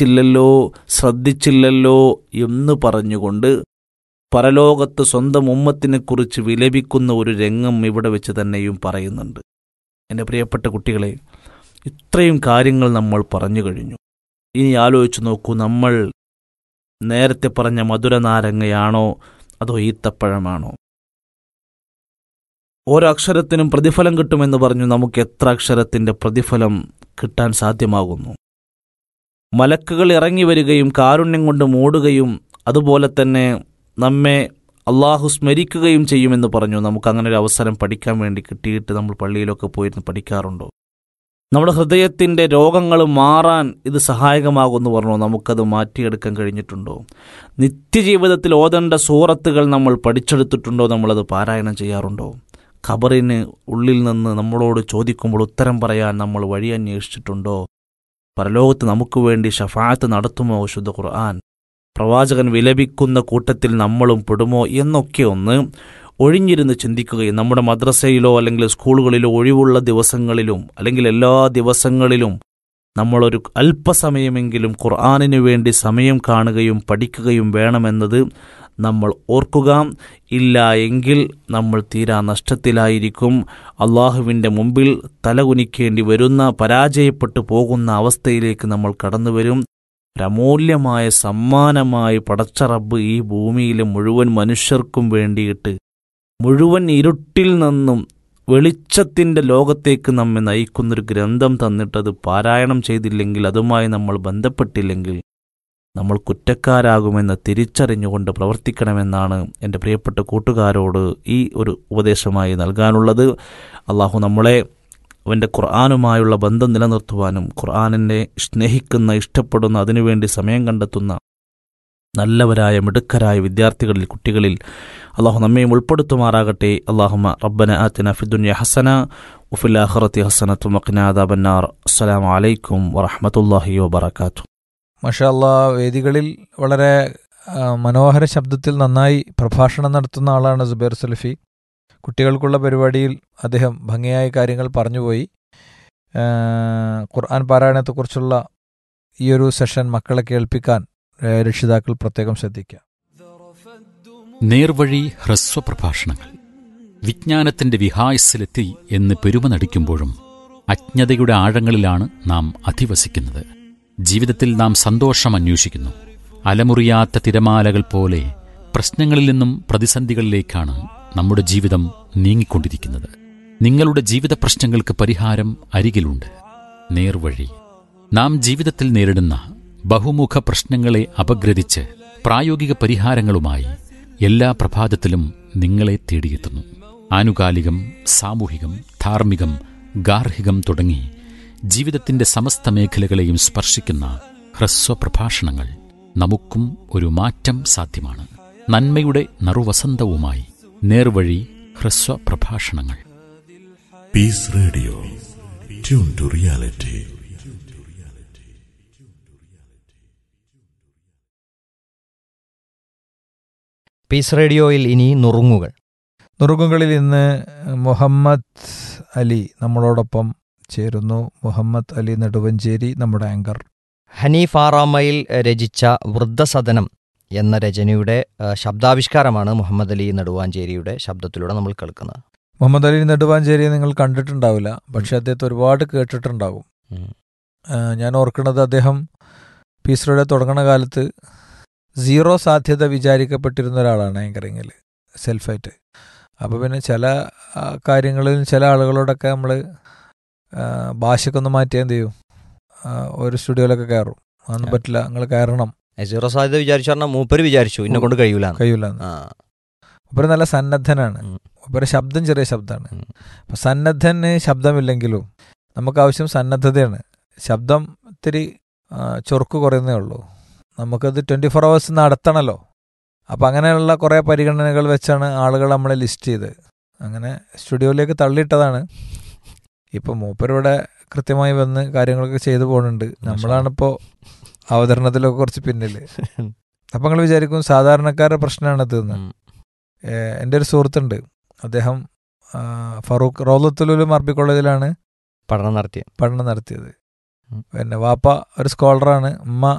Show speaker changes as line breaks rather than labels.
ചിന്തിച്ചില്ലല്ലോ ശ്രദ്ധിച്ചില്ലല്ലോ എന്ന് പറഞ്ഞുകൊണ്ട് പരലോകത്ത് സ്വന്തം ഉമ്മത്തിനെക്കുറിച്ച് വിലപിക്കുന്ന ഒരു രംഗം ഇവിടെ വെച്ച് തന്നെയും പറയുന്നുണ്ട് എൻ്റെ പ്രിയപ്പെട്ട കുട്ടികളെ ഇത്രയും കാര്യങ്ങൾ നമ്മൾ പറഞ്ഞു കഴിഞ്ഞു ഇനി ആലോചിച്ച് നോക്കൂ നമ്മൾ നേരത്തെ പറഞ്ഞ മധുര നാരങ്ങയാണോ അതോ ഈത്തപ്പഴമാണോ ഓരോ അക്ഷരത്തിനും പ്രതിഫലം കിട്ടുമെന്ന് പറഞ്ഞു നമുക്ക് എത്ര അക്ഷരത്തിന്റെ പ്രതിഫലം കിട്ടാൻ സാധ്യമാകുന്നു മലക്കുകൾ ഇറങ്ങി വരികയും കാരുണ്യം കൊണ്ട് മൂടുകയും അതുപോലെ തന്നെ നമ്മെ അള്ളാഹു സ്മരിക്കുകയും ചെയ്യുമെന്ന് പറഞ്ഞു നമുക്ക് അങ്ങനെ ഒരു അവസരം പഠിക്കാൻ വേണ്ടി കിട്ടിയിട്ട് നമ്മൾ പള്ളിയിലൊക്കെ പോയിരുന്ന് പഠിക്കാറുണ്ടോ നമ്മുടെ ഹൃദയത്തിൻ്റെ രോഗങ്ങൾ മാറാൻ ഇത് സഹായകമാകുമെന്ന് പറഞ്ഞു നമുക്കത് മാറ്റിയെടുക്കാൻ കഴിഞ്ഞിട്ടുണ്ടോ നിത്യജീവിതത്തിൽ ഓതേണ്ട സൂറത്തുകൾ നമ്മൾ പഠിച്ചെടുത്തിട്ടുണ്ടോ നമ്മളത് പാരായണം ചെയ്യാറുണ്ടോ ഖബറിന് ഉള്ളിൽ നിന്ന് നമ്മളോട് ചോദിക്കുമ്പോൾ ഉത്തരം പറയാൻ നമ്മൾ വഴി അന്വേഷിച്ചിട്ടുണ്ടോ പരലോകത്ത് നമുക്ക് വേണ്ടി ഷഫാത്ത് നടത്തുമോ ശുദ്ധ ഖുർആൻ പ്രവാചകൻ വിലപിക്കുന്ന കൂട്ടത്തിൽ നമ്മളും പെടുമോ എന്നൊക്കെ ഒന്ന് ഒഴിഞ്ഞിരുന്ന് ചിന്തിക്കുകയും നമ്മുടെ മദ്രസയിലോ അല്ലെങ്കിൽ സ്കൂളുകളിലോ ഒഴിവുള്ള ദിവസങ്ങളിലും അല്ലെങ്കിൽ എല്ലാ ദിവസങ്ങളിലും നമ്മളൊരു അല്പസമയമെങ്കിലും ഖുർആാനിനു വേണ്ടി സമയം കാണുകയും പഠിക്കുകയും വേണമെന്നത് നമ്മൾ ഓർക്കുക ഇല്ല എങ്കിൽ നമ്മൾ തീരാ നഷ്ടത്തിലായിരിക്കും അള്ളാഹുവിൻ്റെ മുമ്പിൽ തലകുനിക്കേണ്ടി വരുന്ന പരാജയപ്പെട്ടു പോകുന്ന അവസ്ഥയിലേക്ക് നമ്മൾ കടന്നു വരും ഒരമൂല്യമായ സമ്മാനമായി പടച്ച റബ്ബ് ഈ ഭൂമിയിലെ മുഴുവൻ മനുഷ്യർക്കും വേണ്ടിയിട്ട് മുഴുവൻ ഇരുട്ടിൽ നിന്നും വെളിച്ചത്തിൻ്റെ ലോകത്തേക്ക് നമ്മെ നയിക്കുന്നൊരു ഗ്രന്ഥം തന്നിട്ടത് പാരായണം ചെയ്തില്ലെങ്കിൽ അതുമായി നമ്മൾ ബന്ധപ്പെട്ടില്ലെങ്കിൽ നമ്മൾ കുറ്റക്കാരാകുമെന്ന് തിരിച്ചറിഞ്ഞുകൊണ്ട് പ്രവർത്തിക്കണമെന്നാണ് എൻ്റെ പ്രിയപ്പെട്ട കൂട്ടുകാരോട് ഈ ഒരു ഉപദേശമായി നൽകാനുള്ളത് അള്ളാഹു നമ്മളെ അവൻ്റെ ഖുർആാനുമായുള്ള ബന്ധം നിലനിർത്തുവാനും ഖുർആാനിനെ സ്നേഹിക്കുന്ന ഇഷ്ടപ്പെടുന്ന അതിനുവേണ്ടി സമയം കണ്ടെത്തുന്ന നല്ലവരായ മിടുക്കരായ വിദ്യാർത്ഥികളിൽ കുട്ടികളിൽ അള്ളാഹു നമ്മയും ഉൾപ്പെടുത്തുമാറാകട്ടെ അള്ളാഹുമ റബ്ബന ആത്തിന ഫിദുന്യ ഹസന ഉഫിൽ ആഖിറത്തി ഹസനത്തു മഖ്നാദാബന്നാർ അസ്സലാമു അലൈക്കും വറഹ്മത്തുള്ളാഹി വബറകാതുഹു
മഷാല്ല വേദികളിൽ വളരെ ആ, മനോഹര ശബ്ദത്തിൽ നന്നായി പ്രഭാഷണം നടത്തുന്ന ആളാണ് സുബൈർ സലഫി കുട്ടികൾക്കുള്ള പരിപാടിയിൽ അദ്ദേഹം ഭംഗിയായ കാര്യങ്ങൾ പറഞ്ഞുപോയി ആ, ഖുർആൻ പാരായണത്തെക്കുറിച്ചുള്ള ഈ ഒരു സെഷൻ മക്കളെ കേൾപ്പിക്കാൻ ആ, രക്ഷിതാക്കൾ പ്രത്യേകം ശ്രദ്ധിക്കുക
നേർവഴി ഹ്രസ്വപ്രഭാഷണങ്ങൾ വിജ്ഞാനത്തിന്റെ വിഹായസിലെത്തി എന്ന് പെരുമ നടിക്കുമ്പോഴും അജ്ഞതയുടെ ആഴങ്ങളിലാണ് നാം അധിവസിക്കുന്നത് ജീവിതത്തിൽ നാം സന്തോഷം അന്വേഷിക്കുന്നു അലമുറിയാത്ത തിരമാലകൾ പോലെ പ്രശ്നങ്ങളിൽ നിന്നും പ്രതിസന്ധികളിലേക്കാണ് നമ്മുടെ ജീവിതം നീങ്ങിക്കൊണ്ടിരിക്കുന്നത് നിങ്ങളുടെ ജീവിത പ്രശ്നങ്ങൾക്ക് പരിഹാരം അരികിലുണ്ട് നേർവഴി നാം ജീവിതത്തിൽ നേരിടുന്ന ബഹുമുഖ പ്രശ്നങ്ങളെ അപഗ്രഥിച്ച് പ്രായോഗിക പരിഹാരങ്ങളുമായി എല്ലാ പ്രഭാതത്തിലും നിങ്ങളെ തേടിയെത്തുന്നു ആനുകാലികം സാമൂഹികം ധാർമ്മികം ഗാർഹികം തുടങ്ങി ജീവിതത്തിന്റെ സമസ്ത മേഖലകളെയും സ്പർശിക്കുന്ന ഹ്രസ്വ പ്രഭാഷണങ്ങൾ നമുക്കും ഒരു മാറ്റം സാധ്യമാണ് നന്മയുടെ നറുവസന്തവുമായി നേർവഴി ഹ്രസ്വ പ്രഭാഷണങ്ങൾ
Peace Radio. Tune to reality.
Peace റേഡിയോയിൽ ഇനി നുറുങ്ങുകൾ
നുറുങ്ങുകളിൽ ഇന്ന് മുഹമ്മദ് അലി നമ്മളോടൊപ്പം ചേരുന്നു മുഹമ്മദ് അലി നെടുവഞ്ചേരി നമ്മുടെ ആങ്കർ
ഹനീഫ് ആറാമയിൽ രചിച്ച വൃദ്ധസദനം എന്ന രചനയുടെ ആ, ശബ്ദാവിഷ്കാരമാണ് മുഹമ്മദ് അലി നെടുവാഞ്ചേരിയുടെ ശബ്ദത്തിലൂടെ നമ്മൾ കേൾക്കുന്നത്
മുഹമ്മദ് അലി നെടുവാഞ്ചേരി നിങ്ങൾ കണ്ടിട്ടുണ്ടാവില്ല പക്ഷെ അദ്ദേഹത്തെ ഒരുപാട് കേട്ടിട്ടുണ്ടാകും
ഉം.
ആ, ഞാൻ ഓർക്കുന്നത് അദ്ദേഹം പീസ്റോയുടെ തുടങ്ങണ കാലത്ത് സീറോ സാധ്യത വിചാരിക്കപ്പെട്ടിരുന്ന ഒരാളാണ് ആങ്കറിങ്ങിൽ സെൽഫായിട്ട് അപ്പോൾ പിന്നെ ചില ആ, കാര്യങ്ങളിൽ ചില ആളുകളോടൊക്കെ നമ്മൾ ഭാഷയൊക്കെ ഒന്ന് മാറ്റിയാൽ എന്ത് ചെയ്യും ആ, ഒരു സ്റ്റുഡിയോയിലൊക്കെ കയറും അതൊന്നും
ആ.
പറ്റില്ല നിങ്ങൾ കയറണം
സീറോ സാധ്യത വിചാരിച്ചു പറഞ്ഞാൽ മൂപ്പര് വിചാരിച്ചു എന്നെ കൊണ്ട് കഴിയൂല
കഴിയൂല
ആ
മൂപ്പര് നല്ല സന്നദ്ധനാണ്
ഉം.
മൂപ്പര് ശബ്ദം ചെറിയ ശബ്ദമാണ്
ഉം.
അപ്പം സന്നദ്ധന് ശബ്ദമില്ലെങ്കിലും നമുക്ക് ആവശ്യം സന്നദ്ധതയാണ് ശബ്ദം ഇത്തിരി ആ, ചൊറുക്ക് കുറയുന്നേ ഉള്ളൂ നമുക്കത് ട്വൻറ്റി ഫോർ അവേഴ്സ് നടത്തണമല്ലോ അപ്പം അങ്ങനെയുള്ള കുറേ പരിഗണനകൾ വെച്ചാണ് ആളുകൾ നമ്മളെ ലിസ്റ്റ് ചെയ്ത് അങ്ങനെ സ്റ്റുഡിയോയിലേക്ക് തള്ളിയിട്ടതാണ് ഇപ്പം മൂപ്പരിവിടെ കൃത്യമായി വന്ന് കാര്യങ്ങളൊക്കെ ചെയ്തു പോകുന്നുണ്ട് നമ്മളാണിപ്പോൾ അവതരണത്തിലൊക്കെ കുറച്ച് പിന്നിൽ അപ്പം നിങ്ങൾ വിചാരിക്കും സാധാരണക്കാരുടെ പ്രശ്നമാണ് ഇതെന്ന്
ഉം.
ഏഹ് എൻ്റെ ഒരു സുഹൃത്തുണ്ട് അദ്ദേഹം ആ, ഫറൂഖ് റോലത്തുലുലും അറബി കോളേജിലാണ്
പഠനം നടത്തിയ
പഠനം നടത്തിയത്
ഉം.
പിന്നെ വാപ്പ ഒരു സ്കോളറാണ് ഉമ്മ